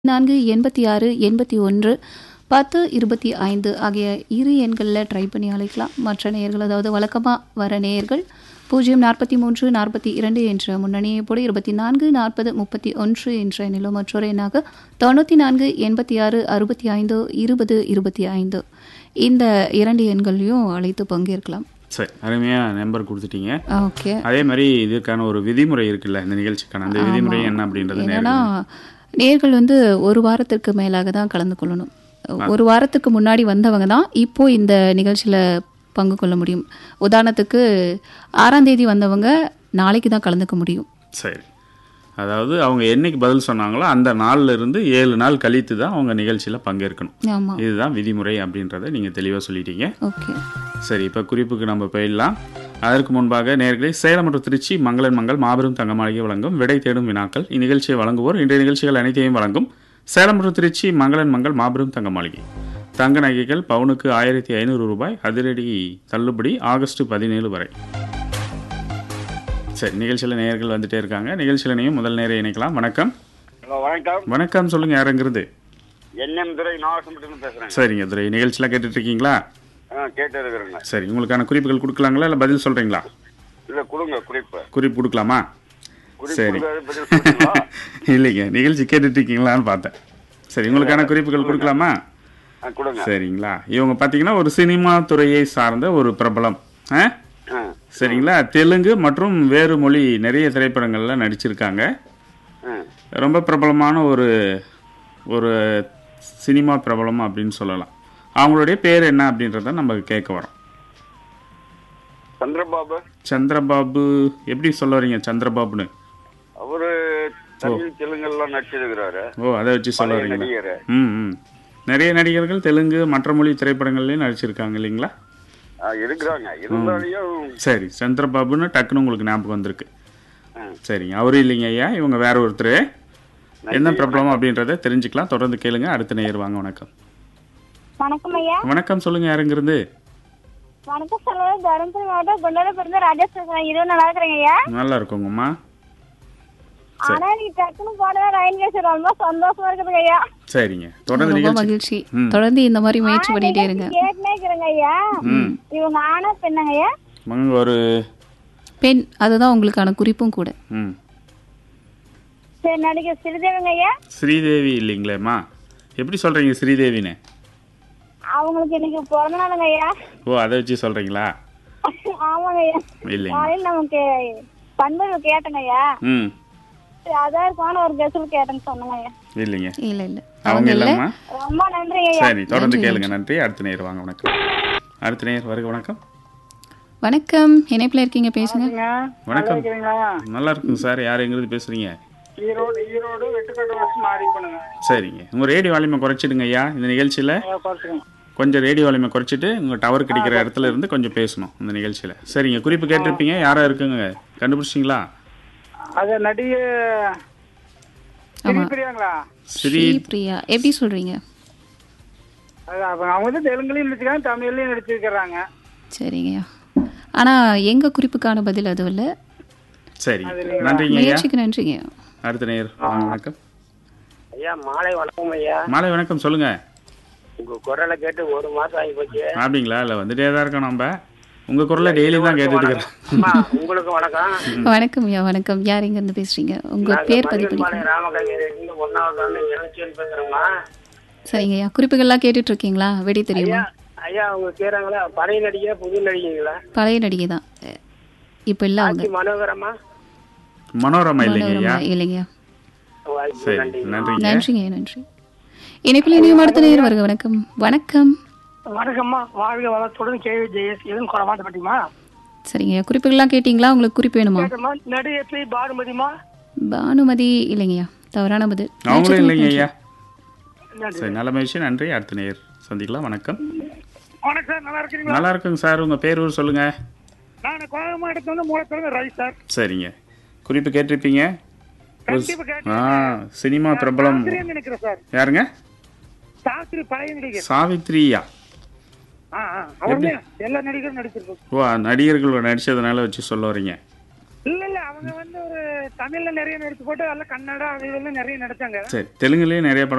நான்கு எண்பத்தி ஆறு எண்பத்தி ஒன்று பத்து இருபத்தி ஐந்து ஆகிய இரு எண்களில் ட்ரை பண்ணி அழைக்கலாம் மற்ற நேயர்கள் அதாவது வழக்கமாக வர நேயர்கள் பூஜ்ஜியம் நாற்பத்தி மூன்று நாற்பத்தி இரண்டு என்ற முன்னணியை போடு இருபத்தி நான்கு நாற்பது முப்பத்தி ஒன்று என்ற எண்ணிலும் மற்றொரு எண்ணாக தொண்ணூற்றி நான்கு எண்பத்தி ஆறு அறுபத்தி ஐந்து இருபது இருபத்தி ஐந்து இந்த இரண்டு எண்களையும் அழைத்து பங்கேற்கலாம் சரி அருமையாக நம்பர் கொடுத்துட்டீங்க ஓகே அதே மாதிரி இதுக்கான ஒரு விதிமுறை இருக்குல்ல இந்த நிகழ்ச்சிக்கான அந்த விதிமுறை என்ன அப்படின்றது என்னன்னா நேர்கள் வந்து ஒரு வாரத்திற்கு மேலாக தான் கலந்து கொள்ளணும் ஒரு வாரத்துக்கு முன்னாடி வந்தவங்க தான் இப்போ இந்த நிகழ்ச்சியில் பங்கு கொள்ள முடியும் உதாரணத்துக்கு ஆறாம் தேதி வந்தவங்க நாளைக்கு தான் கலந்துக்க முடியும் சரி அதாவது அவங்க என்னைக்கு பதில் சொன்னாங்களோ அந்த நாள்ல இருந்து ஏழு நாள் கழித்து தான் அவங்க நிகழ்ச்சியில் பங்கேற்கணும் ஆமாம் இதுதான் விதிமுறை அப்படின்றத நீங்கள் தெளிவாக சொல்லிட்டீங்க ஓகே சரி இப்போ குறிப்புக்கு நம்ம போயிடலாம் அதற்கு முன்பாக நேர்களே சேலம் மற்றும் திருச்சி மங்களன் மங்கள் மாபெரும் தங்க மாளிகை வழங்கும் விடை தேடும் வினாக்கள் இந்நிகழ்ச்சியை வழங்குவோர் இன்றைய நிகழ்ச்சிகள் அனைத்தையும் வழங்கும் சேலம் மற்றும் திருச்சி மங்களன் மங்கள் மாபெரும் தங்க மாளிகை தங்க நகைகள் பவுனுக்கு ஆயிரத்தி ஐநூறு ரூபாய் அதிரடி தள்ளுபடி ஆகஸ்ட் பதினேழு வரை சரி நிகழ்ச்சியில் நேயர்கள் வந்துட்டே இருக்காங்க நிகழ்ச்சியில் நீங்கள் முதல் நேரம் இணைக்கலாம் வணக்கம் ஹலோ வணக்கம் வணக்கம் சொல்லுங்க யாருங்கிறது என்எம் துரை நாகசம்பட்டினம் பேசுறேங்க சரிங்க துரை நிகழ்ச்சியெலாம் கேட்டுட்டு இருக்கீங்களா ஆ கேட்டு இருக்கிறேங்க சரி உங்களுக்கான குறிப்புகள் கொடுக்கலாங்களா இல்லை பதில் சொல்கிறீங்களா இல்ல கொடுங்க குறிப்பு குறிப்பு கொடுக்கலாமா குறிப்பு சரி. கொடுக்காத பதில் சொல்றீங்களா இல்லைங்க நிகழ்ச்சி கேட்டுட்டு இருக்கீங்களான்னு பார்த்தேன் சரி உங்களுக்கான குறிப்புகள் கொடுக்கலாமா ஆ கொடுங்க சரிங்களா இவங்க பார்த்தீங்கன்னா ஒரு சினிமா துறையை சார்ந்த ஒரு பிரபலம் ஆ ஆ சரிங்களா தெலுங்கு மற்றும் வேறு மொழி நிறைய திரைப்படங்கள்ல நடிச்சிருக்காங்க ஆ ரொம்ப பிரபலமான ஒரு ஒரு சினிமா பிரபலம் அப்படின்னு சொல்லலாம் அவங்களுடைய பேர் என்ன அப்படின்றத நம்ம கேட்க வரோம் சந்திரபாபு சந்திரபாபு எப்படி சொல்ல வரீங்க சந்திரபாபுன்னு அவரு தமிழ் தெலுங்கெல்லாம் நடிச்சிருக்கிறாரு ஓ அதை வச்சு சொல்ல பழைய வரீங்களா நடிகர் ம் ம் நிறைய நடிகர்கள் தெலுங்கு மற்ற மொழி திரைப்படங்கள்லையும் நடிச்சிருக்காங்க இல்லைங்களா ஆ, இருக்கிறாங்க இருந்தாலையும் சரி சந்திரபாபுன்னு டக்குன்னு உங்களுக்கு ஞாபகம் வந்திருக்கு ஆ. சரிங்க அவரு இல்லைங்க ஐயா இவங்க வேற ஒருத்தர் என்ன ப்ராப்ளம் அப்படின்றத தெரிஞ்சுக்கலாம் தொடர்ந்து கேளுங்க அடுத்த நேயர் வாங்க வணக்கம் வணக்கம் ஐயா வணக்கம் சொல்லுங்க யாருங்கிறது வணக்கம் சொல்லுவது தருமபுரி மாவட்டம் குண்டல பிறந்த ராஜேஷ் பேசுறேன் இருபது நல்லா இருக்கிறேங்க ஐயா நல்லா இருக்குங்கம்மா ஆனா நீ டக்குனு போனதா லைன் பேச ரொம்ப சந்தோஷமா இருக்குதுங்க ஐயா சரிங்க தொடர்ந்து ரொம்ப நிகழ்ச்சி மகிழ்ச்சி ம். தொடர்ந்து இந்த மாதிரி முயற்சி பண்ணிட்டே இருங்க கேட்டுனே இருக்கிறேங்க ஐயா இவங்க ஆனா பெண்ணங்க ஐயா மங்க ஒரு பெண் அதுதான் உங்களுக்கான குறிப்பும் கூட ம் சரி நடிகர் சிறுதேவங்க ஐயா ஸ்ரீதேவி இல்லைங்களேம்மா எப்படி சொல்றீங்க ஸ்ரீதேவின்னு அவங்களுக்கு இன்னைக்கு பிறந்த நாளுங்க ஐயா ஓ அதை வச்சு சொல்றீங்களா ஆமாங்க ஐயா இல்லைங்க காலையில் நமக்கு பண்பு கேட்டேங்க ஐயா ம் சரி, அதான் இருக்கான ஒரு கெசல் கேட்டேன்னு சொன்னங்க ஐயா இல்லைங்க இல்ல இல்ல அவங்க இல்லைம்மா ரொம்ப நன்றிங்க ஐயா சரி தொடர்ந்து கேளுங்க நன்றி அடுத்த நேர் வாங்க வணக்கம் அடுத்த நேர் வருக வணக்கம் வணக்கம் இணைப்புல இருக்கீங்க பேசுங்க வணக்கம் நல்லா இருக்குங்க சார் யார் எங்கிறது பேசுறீங்க ஈரோடு ஈரோடு வெட்டுக்கட்டு வச்சு மாறி பண்ணுங்க சரிங்க உங்க ரேடியோ வால்யூமை குறைச்சிடுங்க ஐயா இந்த நிகழ்ச்சியில குறைச்சிக்கோங்க கொஞ்சம் ரேடியோ வால்யூமை குறைச்சிட்டு உங்க டவர் கிடைக்கிற இடத்துல இருந்து கொஞ்சம் பேசணும் இந்த நிகழ்ச்சியில சரிங்க குறிப்பு கேட்டிருப்பீங்க யாரா இருக்குங்க கண்டுபிடிச்சிங்களா அது நடிகை ஆமா பிரியாங்களா ஸ்ரீ ஸ்ரீ பிரியா எப்படி சொல்றீங்க அது அவங்க அவங்க வந்து தெலுங்குலயும் நடிச்சிருக்காங்க தமிழ்லயும் நடிச்சிருக்கிறாங்க சரிங்கய்யா ஆனா எங்க குறிப்புக்கான பதில் அது இல்ல சரிங்க நன்றிங்க ஐயா முயற்சிக்கு நன்றிங்க அடுத்த நேர் வாங்க வணக்கம் ஐயா மாலை வணக்கம் ஐயா மாலை வணக்கம் சொல்லுங்க உங்க குரலை கேட்டு ஒரு மாசம் ஆகி போச்சு அப்படிங்களா இல்லை வந்துட்டே தான் இருக்கோம் நம்ம உங்க குரலை டெய்லி தான் கேட்டுட்டு இருக்கிறேன் அம்மா உங்களுக்கு வணக்கம் வணக்கம் ஐயா வணக்கம் யார் எங்க இருந்து பேசுறீங்க உங்க பேர் பதிவு பண்ணிக்கோங்க ராமகங்கை ஒன்னாவது வந்து இளச்சேன் பேசுறேம்மா சரிங்க ஐயா குறிப்புகள்லாம் கேட்டுட்டு இருக்கீங்களா வெடி தெரியுமா ஐயா அவங்க கேக்குறாங்களா பழைய நடிகை புது நடிகைங்களா பழைய நடிகை தான் இப்ப இல்ல அவங்க மனோகரமா மனோரமா இல்லைங்க ஐயா மனோரமா இல்லைங்கய்யா சரி நன்றிங்க நன்றிங்க நன்றி இணைப்பில் இனியும் அடுத்த நேரம் வருக வணக்கம் வணக்கம் வணக்கம்மா வாழ்க வளத்துடன் கேவி ஜெயஸ் எதுவும் குறமாட்ட மாட்டீமா சரிங்க ஐயா குறிப்புகள்லாம் கேட்டிங்களா உங்களுக்கு குறிப்பு வேணுமா கேட்டம்மா நடிகை ஸ்ரீ பானுமதிமா பானுமதி இல்லைங்கய்யா தவறான பதில் அவங்களும் இல்லைங்க ஐயா சரி நல்ல மகிழ்ச்சி நன்றி அடுத்த நேர் சந்திக்கலாம் வணக்கம் வணக்கம் சார் நல்லா இருக்கீங்களா நல்லா இருக்குங்க சார் உங்க பேர் ஊர் சொல்லுங்க நான் கோவை மாவட்டத்துல வந்து மூலத்திலிருந்து ரவி சார் சரிங்க குறிப்பு கேட்டிருப்பீங்க ஒரு- கண்டிப்பா கேட்டேன். ஆ சினிமா பிரபலம் சாஸ்திரின்னு நினைக்கிறேன் சார் யாருங்க சாஸ்திரி பழைய நடிகர் சாவித்ரியா ஆ ஆ அவருமே எல்லா நடிகரும் நடிச்சிருக்கோம் ஓ நடிகர்கள் நடிச்சதுனால வச்சு சொல்ல வரீங்க இல்ல இல்ல அவங்க வந்து ஒரு தமிழ்ல நிறைய நடிச்சு போட்டு எல்லாம் கன்னடா அது இதெல்லாம் நிறைய நடிச்சாங்க சரி தெலுங்குலயும் நிறைய படம்